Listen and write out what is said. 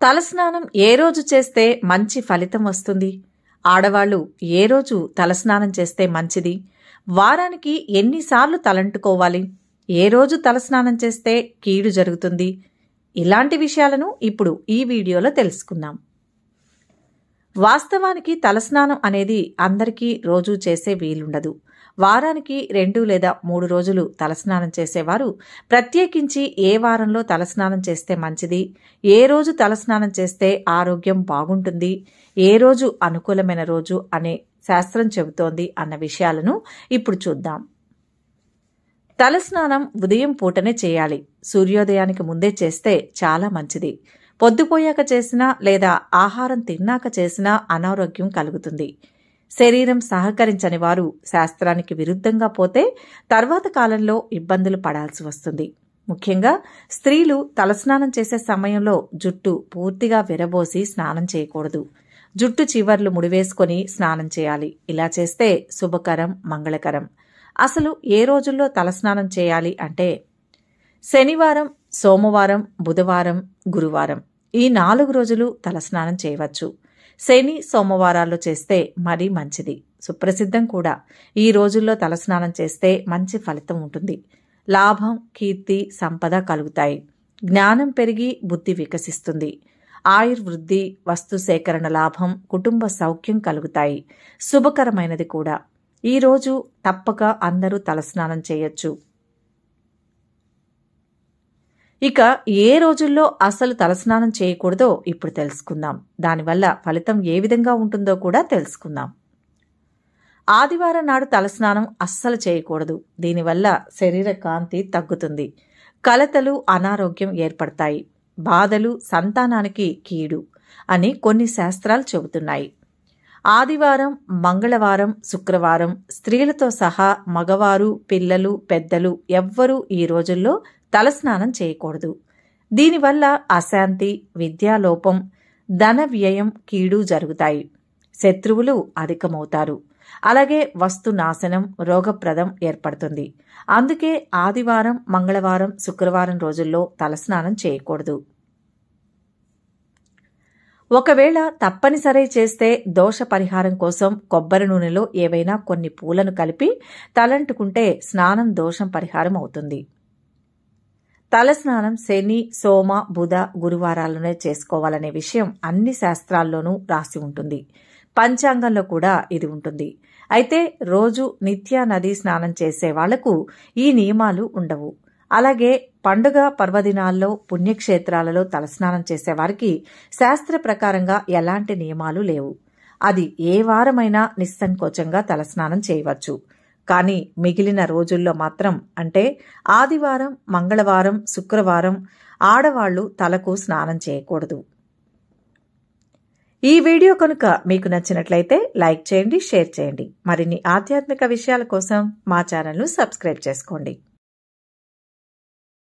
తలస్నానం ఏ రోజు చేస్తే మంచి ఫలితం వస్తుంది ఆడవాళ్ళు ఏ రోజు తలస్నానం చేస్తే మంచిది వారానికి ఎన్నిసార్లు తలంటుకోవాలి ఏ రోజు తలస్నానం చేస్తే కీడు జరుగుతుంది ఇలాంటి విషయాలను ఇప్పుడు ఈ వీడియోలో తెలుసుకుందాం వాస్తవానికి తలస్నానం అనేది అందరికీ రోజు చేసే వీలుండదు వారానికి రెండు లేదా మూడు రోజులు తలస్నానం చేసేవారు ప్రత్యేకించి ఏ వారంలో తలస్నానం చేస్తే మంచిది ఏ రోజు తలస్నానం చేస్తే ఆరోగ్యం బాగుంటుంది ఏ రోజు అనుకూలమైన రోజు అనే శాస్త్రం చెబుతోంది అన్న విషయాలను ఇప్పుడు చూద్దాం తలస్నానం ఉదయం పూటనే చేయాలి సూర్యోదయానికి ముందే చేస్తే చాలా మంచిది పొద్దుపోయాక చేసినా లేదా ఆహారం తిన్నాక చేసినా అనారోగ్యం కలుగుతుంది శరీరం సహకరించని వారు శాస్త్రానికి విరుద్ధంగా పోతే తర్వాత కాలంలో ఇబ్బందులు పడాల్సి వస్తుంది ముఖ్యంగా స్త్రీలు తలస్నానం చేసే సమయంలో జుట్టు పూర్తిగా విరబోసి స్నానం చేయకూడదు జుట్టు చివర్లు ముడివేసుకొని స్నానం చేయాలి ఇలా చేస్తే శుభకరం మంగళకరం అసలు ఏ రోజుల్లో తలస్నానం చేయాలి అంటే శనివారం సోమవారం బుధవారం గురువారం ఈ నాలుగు రోజులు తలస్నానం చేయవచ్చు శని సోమవారాల్లో చేస్తే మరీ మంచిది సుప్రసిద్ధం కూడా ఈ రోజుల్లో తలస్నానం చేస్తే మంచి ఫలితం ఉంటుంది లాభం కీర్తి సంపద కలుగుతాయి జ్ఞానం పెరిగి బుద్ధి వికసిస్తుంది ఆయుర్వృద్ధి వస్తు సేకరణ లాభం కుటుంబ సౌఖ్యం కలుగుతాయి శుభకరమైనది కూడా ఈరోజు తప్పక అందరూ తలస్నానం చేయొచ్చు ఇక ఏ రోజుల్లో అసలు తలస్నానం చేయకూడదో ఇప్పుడు తెలుసుకుందాం దానివల్ల ఫలితం ఏ విధంగా ఉంటుందో కూడా తెలుసుకుందాం ఆదివారం నాడు తలస్నానం అస్సలు చేయకూడదు దీనివల్ల శరీర కాంతి తగ్గుతుంది కలతలు అనారోగ్యం ఏర్పడతాయి బాధలు సంతానానికి కీడు అని కొన్ని శాస్త్రాలు చెబుతున్నాయి ఆదివారం మంగళవారం శుక్రవారం స్త్రీలతో సహా మగవారు పిల్లలు పెద్దలు ఎవ్వరూ ఈ రోజుల్లో తలస్నానం చేయకూడదు దీనివల్ల అశాంతి విద్యాలోపం ధన వ్యయం కీడు జరుగుతాయి శత్రువులు అధికమవుతారు అలాగే వస్తు నాశనం రోగప్రదం ఏర్పడుతుంది అందుకే ఆదివారం మంగళవారం శుక్రవారం రోజుల్లో తలస్నానం చేయకూడదు ఒకవేళ తప్పనిసరి చేస్తే దోష పరిహారం కోసం కొబ్బరి నూనెలో ఏవైనా కొన్ని పూలను కలిపి తలంటుకుంటే స్నానం దోషం పరిహారం అవుతుంది తలస్నానం శని సోమ బుధ గురువారాలనే చేసుకోవాలనే విషయం అన్ని శాస్త్రాల్లోనూ రాసి ఉంటుంది పంచాంగంలో కూడా ఇది ఉంటుంది అయితే రోజు నిత్య నదీ స్నానం చేసే వాళ్లకు ఈ నియమాలు ఉండవు అలాగే పండుగ పర్వదినాల్లో పుణ్యక్షేత్రాలలో తలస్నానం చేసేవారికి శాస్త్ర ప్రకారంగా ఎలాంటి నియమాలు లేవు అది ఏ వారమైనా నిస్సంకోచంగా తలస్నానం చేయవచ్చు కానీ మిగిలిన రోజుల్లో మాత్రం అంటే ఆదివారం మంగళవారం శుక్రవారం ఆడవాళ్లు తలకు స్నానం చేయకూడదు ఈ వీడియో కనుక మీకు నచ్చినట్లయితే లైక్ చేయండి షేర్ చేయండి మరిన్ని ఆధ్యాత్మిక విషయాల కోసం మా ఛానల్ను సబ్స్క్రైబ్ చేసుకోండి